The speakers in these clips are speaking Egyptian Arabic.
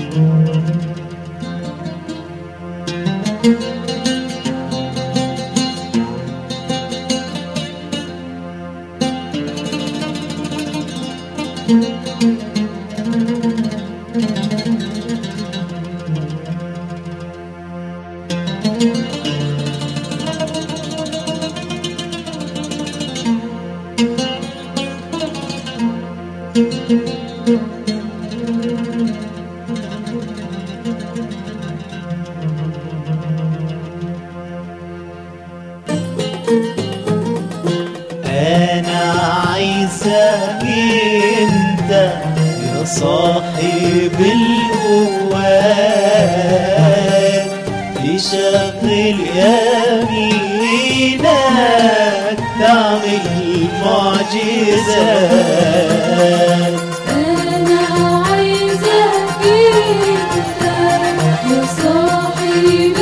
انا عايزك انت يا صاحب القوات تشغل يمينك تعمل معجزات أنا عايزك أنت يا صاحب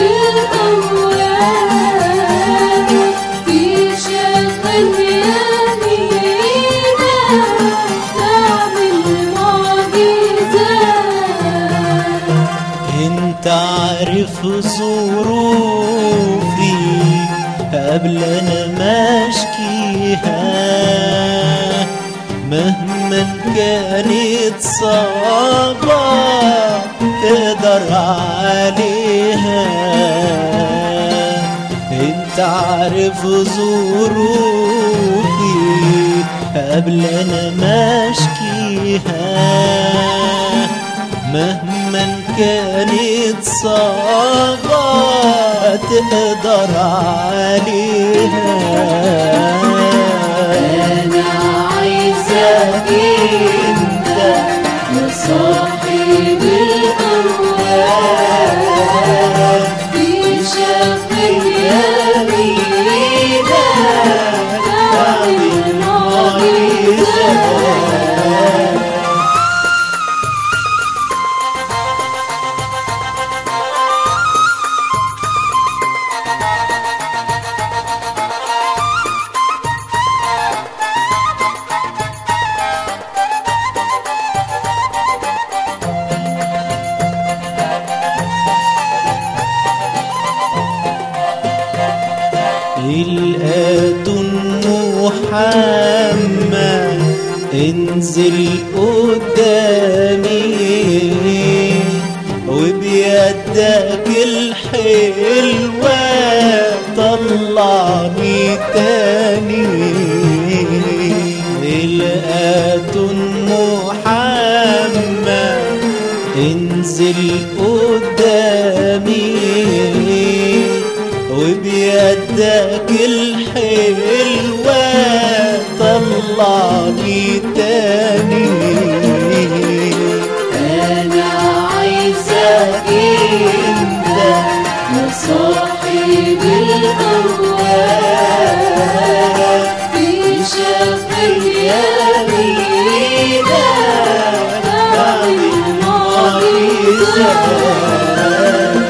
الأموال تشغل يمينك تعمل معجزات انت عارف ظروفي قبل انا ما اشكيها مهما كانت صعبة تقدر عليها انت عارف ظروفي قبل انا ما اشكيها مهما كانت صعبة تقدر عليها أنا عايزك أنت يا صاحب الأموال تشغل يمينك تعمل معجزات الآت محمد انزل قدامي وبيدك الحلوة طلعني تاني الآت محمد انزل قدامي وبيدك الحلوة طلعني تاني أنا عايزك أنت يا صاحب الأموال تشغل يمينك تعمل معجزات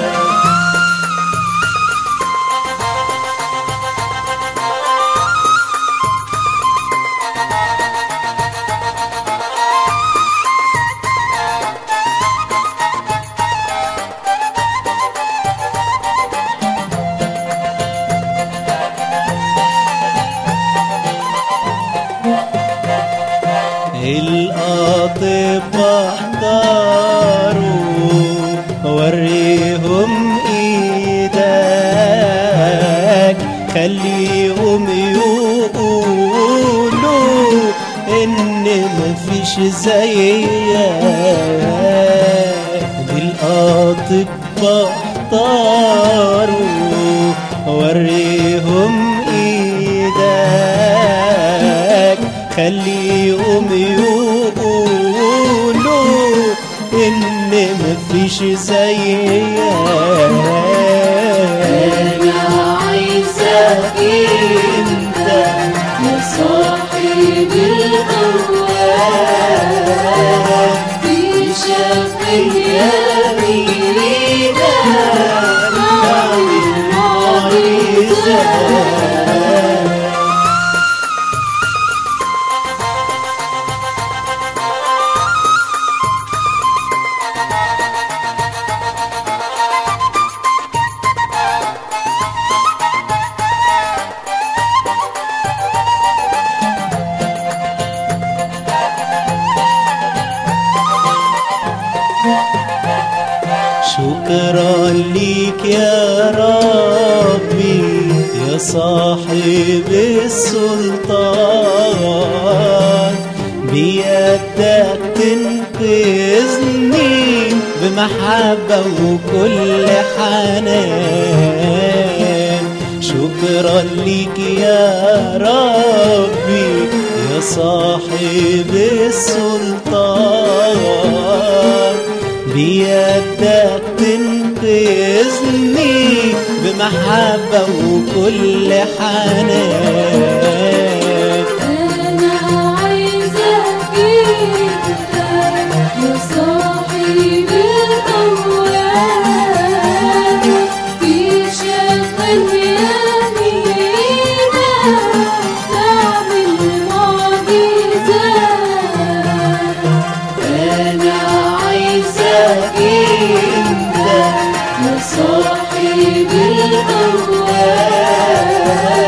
الأطباء احتاروا وريهم ايدك خليهم يقولوا ان مفيش زيك الأطباء احتاروا وريهم ايدك خليهم يقولوا ان مفيش زيك أنا عايزك أنت يا صاحب الأموال تشغل يمينك تعمل معجزات شكرا ليك يا ربي يا صاحب السلطان بيدك تنقذني بمحبة وكل حنان شكرا ليك يا ربي يا صاحب السلطان بيدك تنقذني بمحبة وكل حنان أنا عايزك أنت يا صاحب الأوان تشغل يمينك تعمل معجزات أنا عايزك أنت يا صاحب الأوان